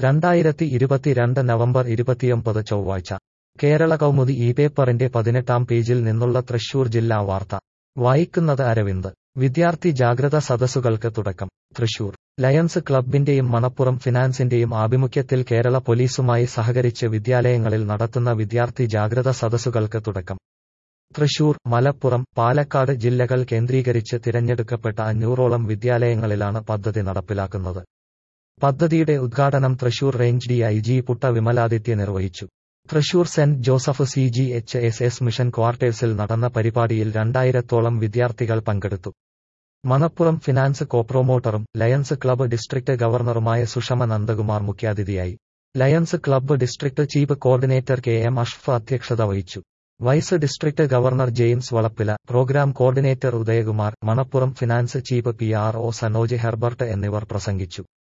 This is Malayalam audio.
രണ്ടായിരത്തി ഇരുപത്തിരണ്ട് നവംബർ ഇരുപത്തിയൊമ്പത് ചൊവ്വാഴ്ച കേരള കൗമുദി ഈ പേപ്പറിന്റെ പതിനെട്ടാം പേജിൽ നിന്നുള്ള തൃശൂർ ജില്ലാ വാർത്ത വായിക്കുന്നത് അരവിന്ദ് വിദ്യാർത്ഥി ജാഗ്രത സദസ്സുകൾക്ക് തുടക്കം തൃശൂർ ലയൺസ് ക്ലബിന്റെയും മണപ്പുറം ഫിനാൻസിന്റെയും ആഭിമുഖ്യത്തിൽ കേരള പോലീസുമായി സഹകരിച്ച് വിദ്യാലയങ്ങളിൽ നടത്തുന്ന വിദ്യാർത്ഥി ജാഗ്രത സദസ്സുകൾക്ക് തുടക്കം തൃശൂർ മലപ്പുറം പാലക്കാട് ജില്ലകൾ കേന്ദ്രീകരിച്ച് തിരഞ്ഞെടുക്കപ്പെട്ട അഞ്ഞൂറോളം വിദ്യാലയങ്ങളിലാണ് പദ്ധതി നടപ്പിലാക്കുന്നത് പദ്ധതിയുടെ ഉദ്ഘാടനം Thrissur range D I G Putta Vimaladitya നിർവഹിച്ചു തൃശൂർ സെന്റ് Joseph C G H S S mission ക്വാർട്ടേഴ്സിൽ നടന്ന പരിപാടിയിൽ രണ്ടായിരത്തോളം വിദ്യാർത്ഥികൾ പങ്കെടുത്തു മണപ്പുറം ഫിനാൻസ് കോപ്രോമോട്ടറും ലയൺസ് ക്ലബ്ബ് ഡിസ്ട്രിക്ട് ഗവർണറുമായ സുഷമ നന്ദകുമാർ മുഖ്യാതിഥിയായി Lions club district chief coordinator K M അഷ്ഫ് അധ്യക്ഷത വഹിച്ചു vice district governor James Valappila programme coordinator Udayakumar Manappuram finance chief P R O Sanoj Herbert എന്നിവർ പ്രസംഗിച്ചു